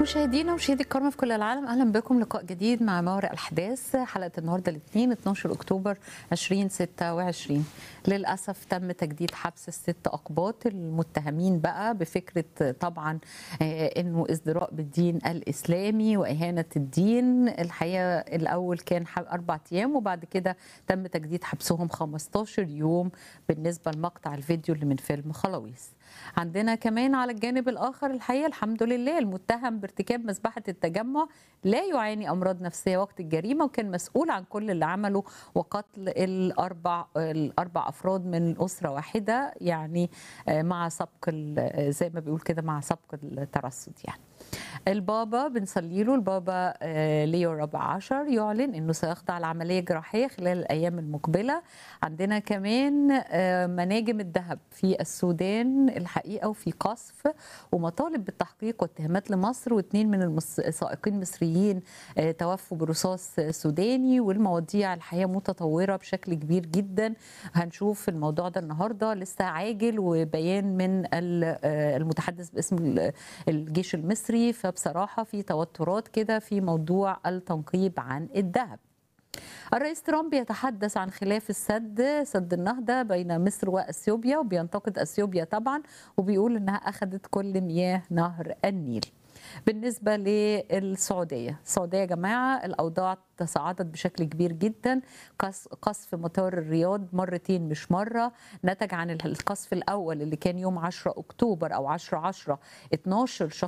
مشاهدينا ومشاهدي الكرام في كل العالم اهلا بكم لقاء جديد مع ماورا الاحداث حلقه النهارده الاثنين 12 اكتوبر 2026 للاسف تم تجديد حبس الست اقباط المتهمين بقى بفكره طبعا آه، انه ازدراء بالدين الاسلامي واهانه الدين الحقيقه الاول كان ح- اربع ايام وبعد كده تم تجديد حبسهم 15 يوم بالنسبه لمقطع الفيديو اللي من فيلم خلاويص عندنا كمان على الجانب الاخر الحقيقه الحمد لله المتهم بارتكاب مذبحه التجمع لا يعاني امراض نفسيه وقت الجريمه وكان مسؤول عن كل اللي عمله وقتل الاربع الاربع افراد من اسره واحده يعني آه، مع سبق ال- زي ما بيقول كده مع سبق الترصد يعني البابا بنصلي له البابا آه، ليو الرابع عشر يعلن انه سيخضع لعمليه جراحيه خلال الايام المقبله عندنا كمان آه، مناجم الذهب في السودان الحقيقه وفي قصف ومطالب بالتحقيق واتهامات لمصر واثنين من المس- السائقين المصريين آه، توفوا برصاص سوداني والمواضيع الحقيقه متطوره بشكل كبير جدا هنشوف الموضوع ده النهارده لسه عاجل وبيان من ال- آه، المتحدث باسم ال- الجيش المصري فبصراحه في توترات كده في موضوع التنقيب عن الذهب الرئيس ترامب يتحدث عن خلاف السد سد النهضة بين مصر وأثيوبيا وبينتقد أثيوبيا طبعا وبيقول إنها أخذت كل مياه نهر النيل بالنسبة للسعودية السعودية يا جماعة الأوضاع تصاعدت بشكل كبير جدا قص- قصف مطار الرياض مرتين مش مرة نتج عن القصف الأول اللي كان يوم 10 أكتوبر أو 10 10 12 شخص